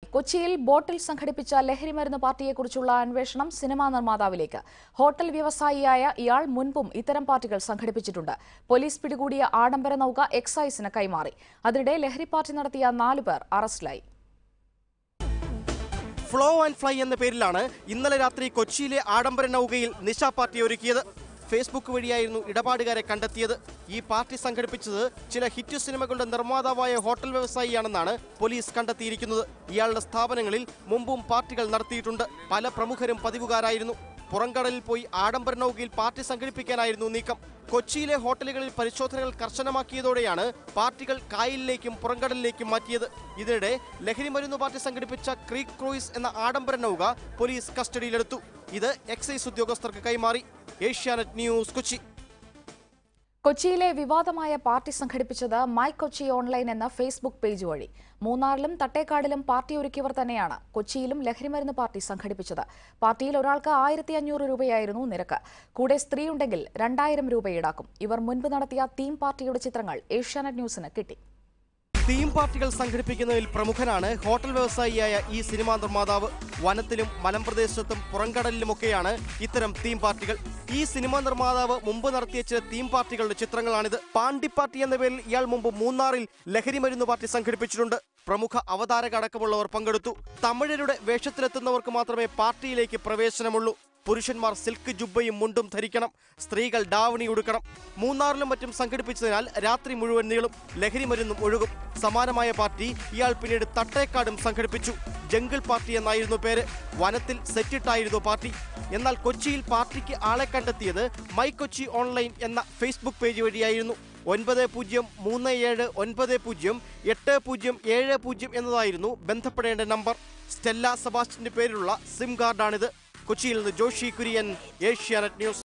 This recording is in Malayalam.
കൊച്ചിയിൽ ബോട്ടിൽ സംഘടിപ്പിച്ച ലഹരിമരുന്ന് പാർട്ടിയെക്കുറിച്ചുള്ള അന്വേഷണം സിനിമാ നിർമ്മാതാവിലേക്ക് ഹോട്ടൽ വ്യവസായിയായ ഇയാൾ മുൻപും ഇത്തരം പാർട്ടികൾ സംഘടിപ്പിച്ചിട്ടുണ്ട് പോലീസ് പിടികൂടിയ ആഡംബര നൌക എക്സൈസിന് കൈമാറി അതിനിടെ ലഹരി പാർട്ടി നടത്തിയ നാലുപേർ അറസ്റ്റിലായി ഫ്ലോ ആൻഡ് ഫ്ലൈ എന്ന പേരിലാണ് ഇന്നലെ രാത്രി കൊച്ചിയിലെ ആഡംബര നൗകയിൽ നിശ പാർട്ടി ഒരുക്കിയത് ഫേസ്ബുക്ക് വഴിയായിരുന്നു ഇടപാടുകാരെ കണ്ടെത്തിയത് ഈ പാർട്ടി സംഘടിപ്പിച്ചത് ചില ഹിറ്റ് സിനിമകളുടെ നിർമ്മാതാവായ ഹോട്ടൽ വ്യവസായിയാണെന്നാണ് പോലീസ് കണ്ടെത്തിയിരിക്കുന്നത് ഇയാളുടെ സ്ഥാപനങ്ങളിൽ മുമ്പും പാർട്ടികൾ നടത്തിയിട്ടുണ്ട് പല പ്രമുഖരും പതിവുകാരായിരുന്നു പുറംകടലിൽ പോയി ആഡംബര നൗകയിൽ പാർട്ടി സംഘടിപ്പിക്കാനായിരുന്നു നീക്കം കൊച്ചിയിലെ ഹോട്ടലുകളിൽ പരിശോധനകൾ കർശനമാക്കിയതോടെയാണ് പാർട്ടികൾ കായലിലേക്കും പുറംകടലിലേക്കും മാറ്റിയത് ഇതിനിടെ ലഹരി മരുന്ന് പാർട്ടി സംഘടിപ്പിച്ച ക്രീക്ക് ക്രൂയിസ് എന്ന ആഡംബര നൗക പോലീസ് കസ്റ്റഡിയിലെടുത്തു ഇത് എക്സൈസ് ഉദ്യോഗസ്ഥർക്ക് കൈമാറി ഏഷ്യാനെറ്റ് ന്യൂസ് കൊച്ചി കൊച്ചിയിലെ വിവാദമായ പാർട്ടി സംഘടിപ്പിച്ചത് മൈ കൊച്ചി ഓൺലൈൻ എന്ന ഫേസ്ബുക്ക് പേജ് വഴി മൂന്നാറിലും തട്ടേക്കാടിലും പാർട്ടി ഒരുക്കിയവർ തന്നെയാണ് കൊച്ചിയിലും ലഹരിമരുന്ന് പാർട്ടി സംഘടിപ്പിച്ചത് പാർട്ടിയിൽ ഒരാൾക്ക് ആയിരത്തി അഞ്ഞൂറ് രൂപയായിരുന്നു നിരക്ക് കൂടെ സ്ത്രീയുണ്ടെങ്കിൽ രണ്ടായിരം രൂപ ഈടാക്കും ഇവർ മുൻപ് നടത്തിയ തീം പാർട്ടിയുടെ ചിത്രങ്ങൾ ഏഷ്യാനെറ്റ് ന്യൂസിന് കിട്ടി തീം പാർട്ടികൾ സംഘടിപ്പിക്കുന്നതിൽ പ്രമുഖനാണ് ഹോട്ടൽ വ്യവസായിയായ ഈ സിനിമാ നിർമ്മാതാവ് വനത്തിലും മലമ്പ്രദേശത്തും പുറംകടലിലുമൊക്കെയാണ് ഇത്തരം തീം പാർട്ടികൾ ഈ സിനിമാ നിർമ്മാതാവ് മുമ്പ് നടത്തിയ ചില തീം പാർട്ടികളുടെ ചിത്രങ്ങളാണിത് പാണ്ടി പാർട്ടി എന്ന പേരിൽ ഇയാൾ മുമ്പ് മൂന്നാറിൽ ലഹരി മരുന്ന് പാർട്ടി സംഘടിപ്പിച്ചിട്ടുണ്ട് പ്രമുഖ അവതാരക അടക്കമുള്ളവർ പങ്കെടുത്തു തമിഴരുടെ വേഷത്തിലെത്തുന്നവർക്ക് മാത്രമേ പാർട്ടിയിലേക്ക് പ്രവേശനമുള്ളൂ പുരുഷന്മാർ സിൽക്ക് ജുബ്ബയും മുണ്ടും ധരിക്കണം സ്ത്രീകൾ ഡാവണി ഉടുക്കണം മൂന്നാറിലും മറ്റും സംഘടിപ്പിച്ചതിനാൽ രാത്രി മുഴുവൻ നീളും ലഹരി മരുന്നും ഒഴുകും സമാനമായ പാർട്ടി ഇയാൾ പിന്നീട് തട്ടേക്കാടും സംഘടിപ്പിച്ചു ജംഗിൾ പാർട്ടി എന്നായിരുന്നു പേര് വനത്തിൽ സെറ്റിട്ടായിരുന്നു പാർട്ടി എന്നാൽ കൊച്ചിയിൽ പാർട്ടിക്ക് ആളെ കണ്ടെത്തിയത് മൈ കൊച്ചി ഓൺലൈൻ എന്ന ഫേസ്ബുക്ക് പേജ് വഴിയായിരുന്നു ഒൻപത് പൂജ്യം മൂന്ന് ഏഴ് ഒൻപത് പൂജ്യം എട്ട് പൂജ്യം ഏഴ് പൂജ്യം എന്നതായിരുന്നു ബന്ധപ്പെടേണ്ട നമ്പർ സ്റ്റെല്ല സെബാസ്റ്റിന്റെ പേരിലുള്ള സിം കാർഡാണിത് കൊച്ചിയിൽ നിന്ന് ജോഷി കുര്യൻ ഏഷ്യാനെറ്റ് ന്യൂസ്